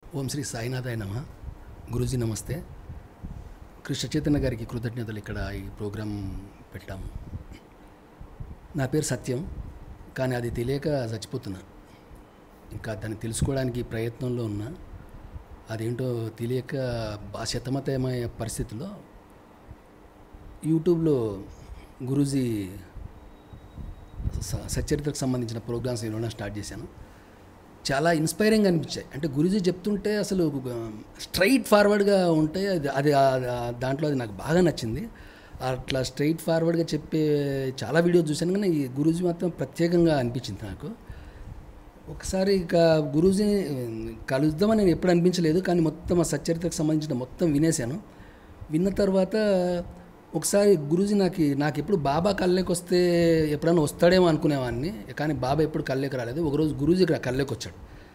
ఓం శ్రీ సాయినాథాయ నమ గురూజీ నమస్తే కృష్ణ చైతన్య గారికి కృతజ్ఞతలు ఇక్కడ ఈ ప్రోగ్రాం పెట్టాము నా పేరు సత్యం కానీ అది తెలియక చచ్చిపోతున్నా ఇంకా దాన్ని తెలుసుకోవడానికి ప్రయత్నంలో ఉన్నా అదేంటో తెలియక బా శతమతమయ్యే పరిస్థితిలో యూట్యూబ్లో గురూజీ స- సచ్చరిత్రకు సంబంధించిన ప్రోగ్రామ్స్ వినడం స్టార్ట్ చేశాను చాలా ఇన్స్పైరింగ్ అనిపించాయి అంటే గురూజీ చెప్తుంటే అసలు స్ట్రైట్ ఫార్వర్డ్గా ఉంటాయి అది అది ఆ- ఆ- దాంట్లో అది నాకు బాగా నచ్చింది అట్లా స్ట్రైట్ ఫార్వర్డ్గా చెప్పే చాలా వీడియోస్ చూశాను కానీ ఈ గురూజీ మాత్రం ప్రత్యేకంగా అనిపించింది నాకు ఒకసారి ఇక గురూజీ కలుద్దామని నేను ఎప్పుడు అనిపించలేదు కానీ మొత్తం ఆ సచ్చరిత్రకు సంబంధించిన మొత్తం వినేశాను విన్న తర్వాత ఒకసారి గురూజీ నాకు నాకు ఎప్పుడు బాబా కళ్ళకి వస్తే ఎప్పుడైనా వస్తాడేమో అనుకునేవాడిని కానీ బాబా ఎప్పుడు కళ్ళకి రాలేదు ఒకరోజు గురూజీ ఇక్కడ కళ్ళకి వచ్చాడు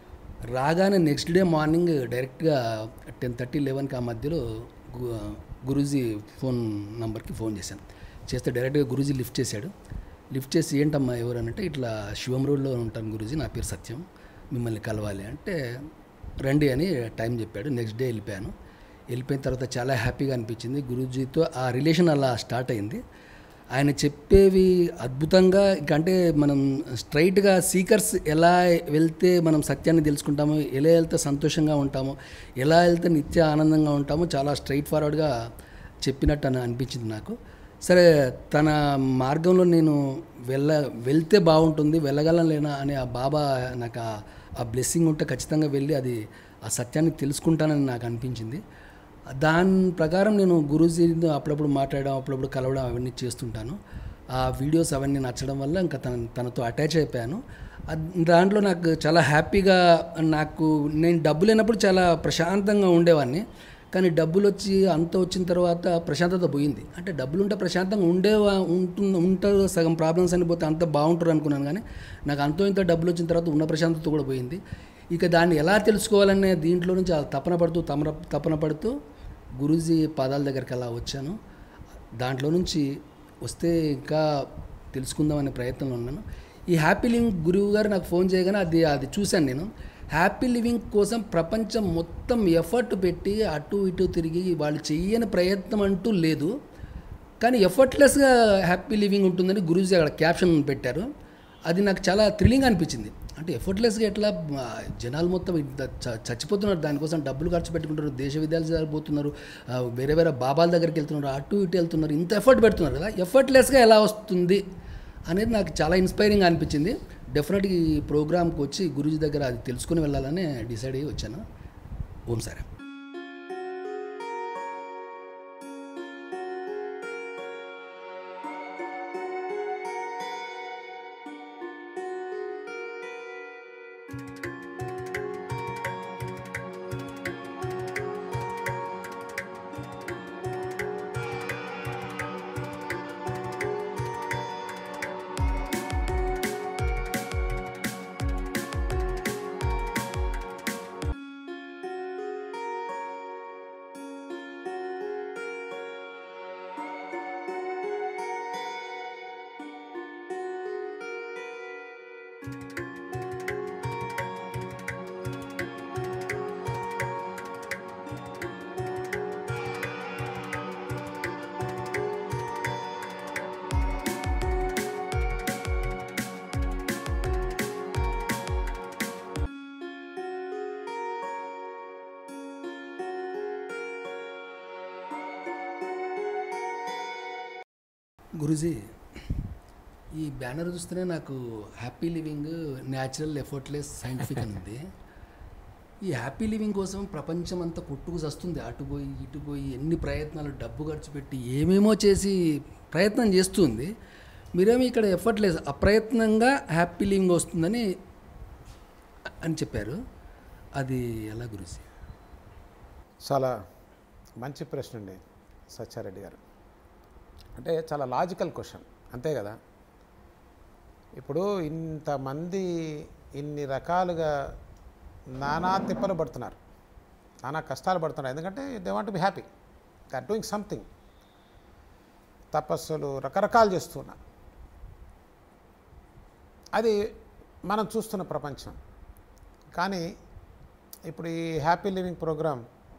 రాగానే నెక్స్ట్ డే మార్నింగ్ డైరెక్ట్గా టెన్ థర్టీ లెవెన్కి ఆ మధ్యలో గు- గురూజీ ఫోన్ నంబర్కి ఫోన్ చేశాను చేస్తే డైరెక్ట్గా గురూజీ లిఫ్ట్ చేశాడు లిఫ్ట్ చేసి ఏంటమ్మా ఎవరు అని అంటే ఇట్లా శివం రోడ్లో ఉంటాను గురూజీ నా పేరు సత్యం మిమ్మల్ని కలవాలి అంటే రండి అని టైం చెప్పాడు నెక్స్ట్ డే వెళ్ళిపోయాను వెళ్ళిపోయిన తర్వాత చాలా హ్యాపీగా అనిపించింది గురూజీతో ఆ రిలేషన్ అలా స్టార్ట్ అయింది ఆయన చెప్పేవి అద్భుతంగా ఇక అంటే మనం స్ట్రైట్గా సీకర్స్ ఎలా వెళ్తే మనం సత్యాన్ని తెలుసుకుంటామో ఎలా వెళ్తే సంతోషంగా ఉంటామో ఎలా వెళ్తే నిత్య ఆనందంగా ఉంటామో చాలా స్ట్రైట్ ఫార్వర్డ్గా చెప్పినట్టు అని అనిపించింది నాకు సరే తన మార్గంలో నేను వెళ్ళ వెళ్తే బాగుంటుంది వెళ్ళగలను లేనా అనే ఆ బాబా నాకు ఆ- ఆ బ్లెస్సింగ్ ఉంటే ఖచ్చితంగా వెళ్ళి అది ఆ సత్యాన్ని తెలుసుకుంటానని నాకు అనిపించింది దాని ప్రకారం నేను గురూజీతో అప్పుడప్పుడు మాట్లాడడం అప్పుడప్పుడు కలవడం అవన్నీ చేస్తుంటాను ఆ వీడియోస్ అవన్నీ నచ్చడం వల్ల ఇంకా తన తనతో అటాచ్ అయిపోయాను అద్- దాంట్లో నాకు చాలా హ్యాపీగా నాకు నేను డబ్బు లేనప్పుడు చాలా ప్రశాంతంగా ఉండేవాడిని కానీ డబ్బులు వచ్చి అంత వచ్చిన తర్వాత ప్రశాంతత పోయింది అంటే డబ్బులు ఉంటే ప్రశాంతంగా ఉండేవా ఉంటుంది ఉంటారు సగం ప్రాబ్లమ్స్ అని పోతే అంత బాగుంటారు అనుకున్నాను కానీ నాకు అంతో ఇంత డబ్బులు వచ్చిన తర్వాత ఉన్న ప్రశాంతత కూడా పోయింది ఇక దాన్ని ఎలా తెలుసుకోవాలనే దీంట్లో నుంచి ఆ తపన పడుతూ తమన తపన పడుతూ గురూజీ పాదాల దగ్గరికి అలా వచ్చాను దాంట్లో నుంచి వస్తే ఇంకా తెలుసుకుందామనే ప్రయత్నంలో ఉన్నాను ఈ హ్యాపీ లివింగ్ గురువు గారు నాకు ఫోన్ చేయగానే అది అది చూశాను నేను హ్యాపీ లివింగ్ కోసం ప్రపంచం మొత్తం ఎఫర్ట్ పెట్టి అటు ఇటు తిరిగి వాళ్ళు చెయ్యని ప్రయత్నం అంటూ లేదు కానీ ఎఫర్ట్లెస్గా హ్యాపీ లివింగ్ ఉంటుందని గురూజీ అక్కడ క్యాప్షన్ పెట్టారు అది నాకు చాలా థ్రిల్లింగ్ అనిపించింది అంటే ఎఫర్ట్లెస్గా ఎట్లా ఆ, జనాలు మొత్తం ఇంత చ- చచ్చిపోతున్నారు దానికోసం డబ్బులు ఖర్చు పెట్టుకుంటారు దేశ విద్యాలయాలు పోతున్నారు ఆ, వేరే వేరే బాబాల దగ్గరికి వెళ్తున్నారు అటు ఇటు వెళ్తున్నారు ఇంత ఎఫర్ట్ పెడుతున్నారు కదా ఎఫర్ట్లెస్గా ఎలా వస్తుంది అనేది నాకు చాలా ఇన్స్పైరింగ్ అనిపించింది డెఫినెట్గా ఈ ప్రోగ్రామ్కి వచ్చి గురూజీ దగ్గర అది తెలుసుకుని వెళ్ళాలని డిసైడ్ అయ్యి వచ్చాను ఓం సార్ గురుజీ ఈ బ్యానర్ చూస్తేనే నాకు happy living natural effortless scientific అని ఉంది ఈ హ్యాపీ లివింగ్ కోసం ప్రపంచం అంతా కొట్టుకు వస్తుంది అటు పోయి ఇటు పోయి ఎన్ని ప్రయత్నాలు డబ్బు ఖర్చు పెట్టి ఏమేమో చేసి ప్రయత్నం చేస్తుంది మీరేమో ఇక్కడ ఎఫర్ట్లెస్ అప్రయత్నంగా హ్యాపీ లివింగ్ వస్తుందని అని చెప్పారు అది ఎలా గురుజీ చాలా మంచి ప్రశ్న అండి సత్యారెడ్డి గారు అంటే చాలా లాజికల్ క్వశ్చన్ అంతే కదా ఇప్పుడు ఇంతమంది ఇన్ని రకాలుగా నానా తిప్పలు పడుతున్నారు నానా కష్టాలు పడుతున్నారు ఎందుకంటే they want be happy they are doing something తపస్సులు రకరకాలు చేస్తున్నారు అది మనం చూస్తున్న ప్రపంచం కానీ ఇప్పుడు ఈ హ్యాపీ లివింగ్ ప్రోగ్రామ్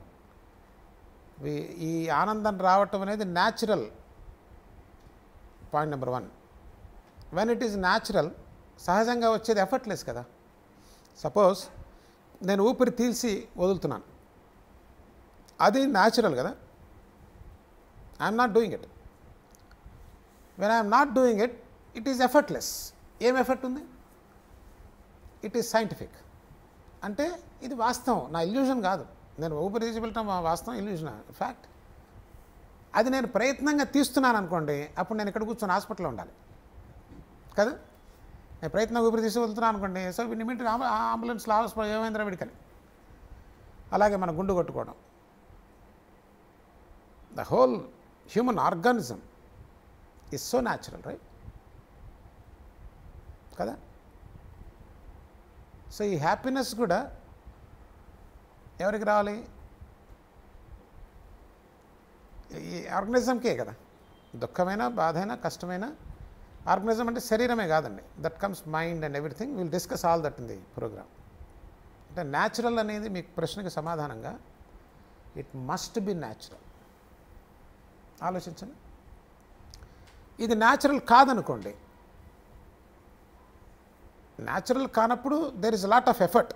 ఈ ఆనందం రావటం అనేది natural point number one when it is natural సహజంగా వచ్చేది ఎఫర్ట్లెస్ కదా సపోజ్ నేను ఊపిరి తీల్చి వదులుతున్నాను అది న్యాచురల్ కదా I'm not doing it when I'm not doing it it is effortless ఏం ఎఫర్ట్ ఉంది ఇట్ ఈస్ సైంటిఫిక్ అంటే ఇది వాస్తవం నా ఇల్యూషన్ కాదు నేను ఊపిరి తీసి వెళ్ళటం వాస్తవం ఇల్యూషన్ ఫ్యాక్ట్ అది నేను ప్రయత్నంగా తీస్తున్నాను అనుకోండి అప్పుడు నేను ఇక్కడ కూర్చొని హాస్పిటల్లో ఉండాలి కదా నేను ప్రయత్నంగా ఊపిరి తీసి వెళ్తున్నాను అనుకోండి సో ఇమీడియట్గా అంబులెన్స్లో హాస్పిటల్ ఏమైందిరా వీడికని అలాగే మన గుండు కొట్టుకోవడం the whole human organism is so natural right కదా సో ఈ హ్యాపీనెస్ కూడా ఎవరికి రావాలి ఈ ఆర్గనిజంకే కదా దుఃఖమైన బాధైన కష్టమైన ఆర్గనిజం అంటే శరీరమే కాదండి that comes mind and everything will discuss all that in the programme అంటే న్యాచురల్ అనేది మీ ప్రశ్నకి సమాధానంగా ఇట్ మస్ట్ బి న్యాచురల్ ఆలోచించండి ఇది న్యాచురల్ కాదనుకోండి న్యాచురల్ కానప్పుడు there is lot of effort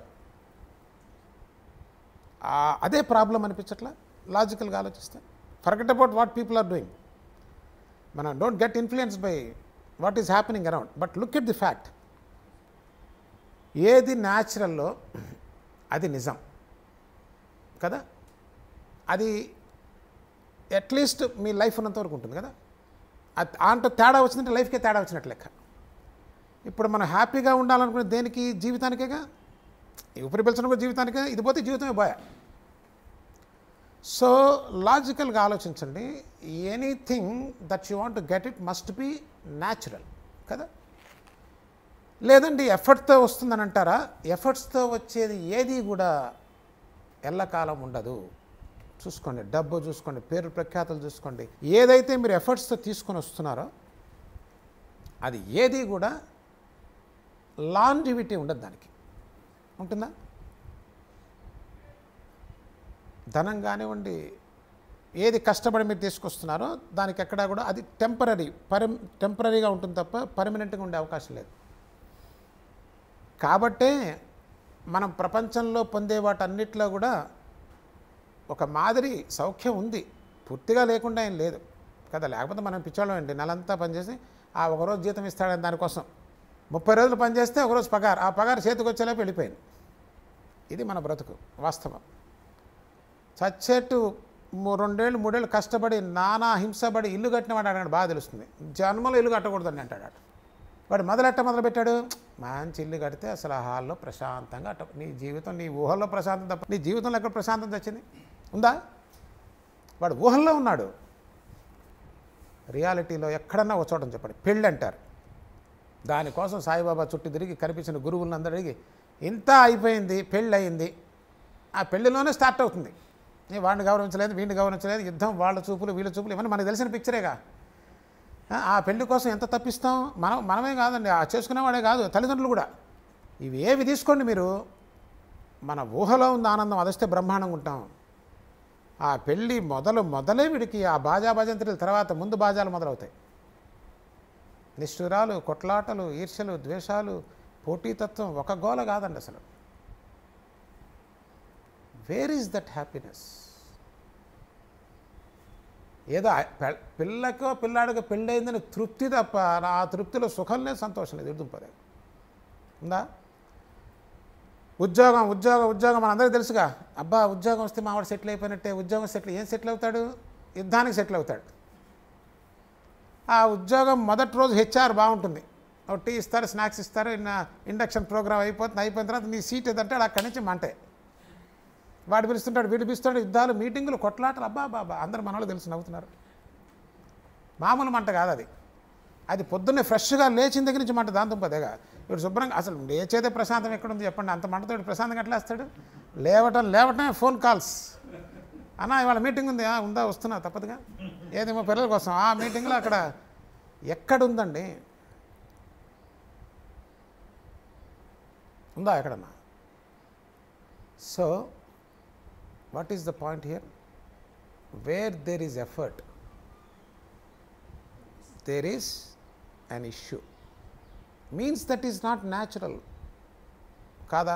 అదే ప్రాబ్లం అనిపించట్లా లాజికల్గా ఆలోచిస్తే forget about what people are doing మనం don't get influence by what is happening around but look at the fact ఏది న్యాచురల్లో అది నిజం కదా అది అట్లీస్ట్ మీ లైఫ్ ఉన్నంత వరకు ఉంటుంది కదా అది అంటే తేడా వచ్చిందంటే లైఫ్కే తేడా వచ్చినట్టు లెక్క ఇప్పుడు మనం హ్యాపీగా ఉండాలనుకునే దేనికి జీవితానికేగా ఈ ఊపిరి పీల్చడం కూడా జీవితానికే ఇది పోతే జీవితమే పోయా సో లాజికల్గా ఆలోచించండి anything that you want to get it must be natural కదా లేదండి ఎఫర్ట్తో వస్తుందని అంటారా ఎఫర్ట్స్తో వచ్చేది ఏది కూడా ఎల్లకాలం ఉండదు చూసుకోండి డబ్బు చూసుకోండి పేరు ప్రఖ్యాతలు చూసుకోండి ఏదైతే మీరు ఎఫర్ట్స్తో తీసుకొని వస్తున్నారో అది ఏది కూడా లాంజివిటీ ఉండదు దానికి ఉంటుందా ధనం కానివ్వండి ఏది కష్టపడి మీరు తీసుకొస్తున్నారో దానికి ఎక్కడా కూడా అది టెంపరీ పరి టెంపరీగా ఉంటుంది తప్ప పర్మనెంట్గా ఉండే అవకాశం లేదు కాబట్టే మనం ప్రపంచంలో పొందే వాటన్నిటిలో కూడా ఒక మాదిరి సౌఖ్యం ఉంది పూర్తిగా లేకుండా ఏం లేదు కదా లేకపోతే మనం పిచ్చోళ్ళం అండి నెలంతా పనిచేసి ఆ ఒకరోజు జీతం ఇస్తాడని దానికోసం ముప్పై రోజులు పనిచేస్తే ఒకరోజు పగారు ఆ పగారు చేతికి వచ్చేలోపు వెళ్ళిపోయింది ఇది మన బ్రతుకు వాస్తవం చచ్చేట్టు మూ- రెండేళ్ళు మూడేళ్ళు కష్టపడి నానా హింసపడి ఇల్లు కట్టినవాడు అన్నాడు బాగా తెలుస్తుంది జన్మలో ఇల్లు కట్టకూడదని అంటాడు వాడు. వాడు మొదలెట్ట మొదలుపెట్టాడు మంచి ఇల్లు కడితే అసలు ఆ హాల్లో ప్రశాంతంగా అట్ట నీ జీవితం నీ ఊహల్లో ప్రశాంతం తప్ప నీ జీవితంలో ఎక్కడ ప్రశాంతం తెచ్చింది ఉందా వాడు ఊహల్లో ఉన్నాడు రియాలిటీలో ఎక్కడన్నా ఒక చోటని చెప్పండి పెళ్ళి అంటారు దానికోసం సాయిబాబా చుట్టూ తిరిగి కనిపించిన గురువులను అందరూ అడిగి ఇంత అయిపోయింది పెళ్ళి అయింది ఆ పెళ్లిలోనే స్టార్ట్ అవుతుంది ఏ వాడిని గౌరవించలేదు వీడిని గౌరవించలేదు యుద్ధం వాళ్ళ చూపులు వీళ్ళ చూపులు ఇవన్నీ మనకు తెలిసిన పిక్చరేగా ఆ, ఆ పెళ్లి కోసం ఎంత తప్పిస్తాం మనం మనమే కాదండి ఆ చేసుకునేవాడే కాదు తల్లిదండ్రులు కూడా ఇవి ఏవి తీసుకోండి మీరు మన ఊహలో ఉంది ఆనందం అదొస్తే బ్రహ్మాండంగా ఉంటాం ఆ పెళ్ళి మొదలు మొదలే వీడికి ఆ బాజా భజంత్రుల తర్వాత ముందు బాజాలు మొదలవుతాయి నిష్ఠురాలు కొట్లాటలు ఈర్ష్యలు ద్వేషాలు పోటీతత్వం ఒక గోల కాదండి అసలు వేర్ ఈజ్ దట్ హ్యాపీనెస్ ఏదో ఆ పె- పిల్లకో పిల్లాడికో పెళ్ళయిందని తృప్తి తప్ప ఆ తృప్తిలో సుఖం లేదు సంతోషం లేదు ఎదురుపదే ఉందా ఉద్యోగం ఉద్యోగం ఉద్యోగం మనందరికీ తెలుసుగా అబ్బా ఉద్యోగం వస్తే మావాడు సెటిల్ అయిపోయినట్టే ఉద్యోగం సెటిల్ ఏం సెటిల్ అవుతాడు యుద్ధానికి సెటిల్ అవుతాడు ఆ ఉద్యోగం మొదటి రోజు హెచ్ఆర్ బాగుంటుంది ఒక టీ ఇస్తారు స్నాక్స్ ఇస్తారు ఇన్న ఇండక్షన్ ప్రోగ్రామ్ అయిపోతుంది అయిపోయిన తర్వాత నీ సీట్ ఏదంటే వాడు అక్కడి నుంచి మంటే వాడు పిలుస్తుంటాడు వీడు పిలుస్తుంటాడు యుద్ధాలు మీటింగులు కొట్లాటలు అబ్బా బాబా అందరు మనవాళ్ళు తెలిసి నవ్వుతున్నారు మామూలు మంట కాదు అది అది పొద్దున్నే ఫ్రెష్గా లేచిన దగ్గర నుంచి మంట దాంతో పదేగా ఇప్పుడు శుభ్రంగా అసలు లేచేదే ప్రశాంతం ఎక్కడుంది చెప్పండి అంత మంటతో వీడు ప్రశాంతంగా ఎట్లా వేస్తాడు లేవటం లేవటమే ఫోన్ కాల్స్ అన్న ఇవాళ మీటింగ్ ఉంది "ఆ, ఉందా వస్తున్నా తప్పదుగా ఏది మా పిల్లల కోసం ఆ మీటింగ్లో అక్కడ ఎక్కడుందండి ఉందా ఎక్కడన్నా so what is the point here where there is effort there is an issue means that is not natural కాదా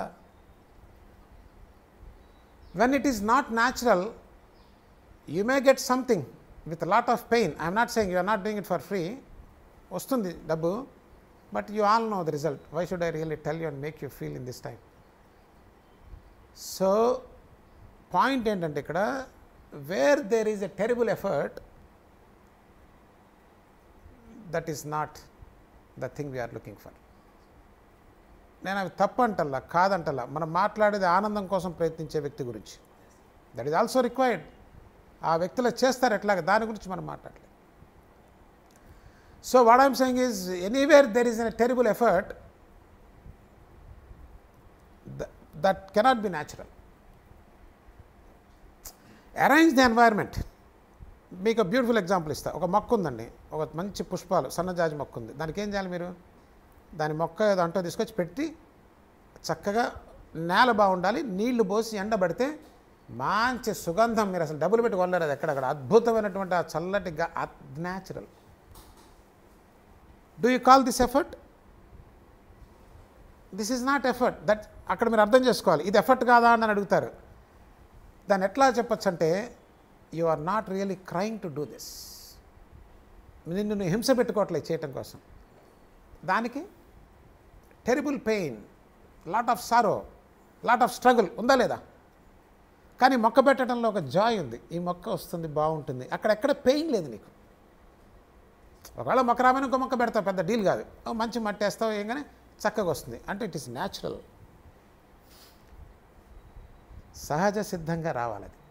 when it is not natural you may get something with lot of pain I'm not saying you are not doing it for free వస్తుంది డబ్బు but you all know the result why should I really tell you and make you feel in this time so point ఏంటంటే ఇక్కడ where there is a terrible effort that is not the thing we're looking for నేను అవి తప్పు అంటల్లా కాదంటల్లా మనం మాట్లాడేది ఆనందం కోసం ప్రయత్నించే వ్యక్తి గురించి దట్ ఈస్ ఆల్సో రిక్వైర్డ్ ఆ వ్యక్తులు చేస్తారు ఎట్లాగ దాని గురించి మనం మాట్లాడలేదు so what I'm saying is anywhere there is an terrible effort that cannot be natural arrange the environment మీకు బ్యూటిఫుల్ ఎగ్జాంపుల్ ఇస్తా ఒక మొక్క ఉందండి ఒక మంచి పుష్పాలు సన్నజాజి మొక్క ఉంది దానికి ఏం చేయాలి మీరు దాని మొక్క ఏదో అంటో తీసుకొచ్చి పెట్టి చక్కగా నేల బాగుండాలి నీళ్లు పోసి ఎండబడితే మంచి సుగంధం మీరు అసలు డబ్బులు పెట్టి కొనలేరు అది ఎక్కడక్కడ అద్భుతమైనటువంటి ఆ చల్లటి natural do you call this effort this is not effort that అక్కడ మీరు అర్థం చేసుకోవాలి ఇది ఎఫర్ట్ కాదా అని అడుగుతారు దాన్ని ఎట్లా చెప్పచ్చు అంటే you are not really crying to do this నిన్ను నువ్వు హింస పెట్టుకోవట్లేదు చేయటం కోసం దానికి terrible pain lot of sorrow lot of struggle ఉందా లేదా కానీ మొక్క పెట్టడంలో ఒక జాయ్ ఉంది ఈ మొక్క వస్తుంది బాగుంటుంది అక్కడ ఎక్కడ పెయిన్ లేదు నీకు ఒకవేళ మొక్క రామని ఇంకో మొక్క పెడతావు పెద్ద డీల్ కాదు ఓ మంచి మట్టి వేస్తావు ఏంగానే చక్కగా వస్తుంది అంటే ఇట్ ఈస్ న్యాచురల్ సహజ సిద్ధంగా రావాలి అది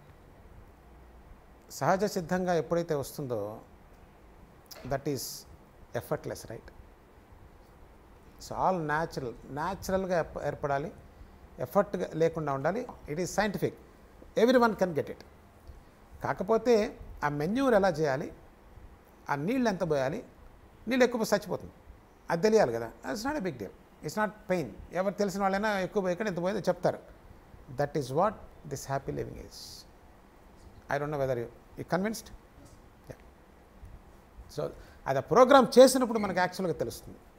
సహజ సిద్ధంగా ఎప్పుడైతే వస్తుందో that is effortless right so all natural న్యాచురల్గా ఏర్పడాలి ఎఫర్ట్ లేకుండా ఉండాలి it is scientific everyone can get it కాకపోతే ఆ మెన్యూర్ ఎలా చేయాలి ఆ నీళ్ళు ఎంత పోయాలి నీళ్ళు ఎక్కువ పోతే చచ్చిపోతుంది అది తెలియాలి కదా it's not a big deal it's not pain ఎవరు తెలిసిన వాళ్ళైనా ఎక్కువ పోయి ఎంత పోయేదో చెప్తారు that is what this happy living is I don't know whether you you convinced so అది ఆ ప్రోగ్రామ్ చేసినప్పుడు మనకు యాక్చువల్గా తెలుస్తుంది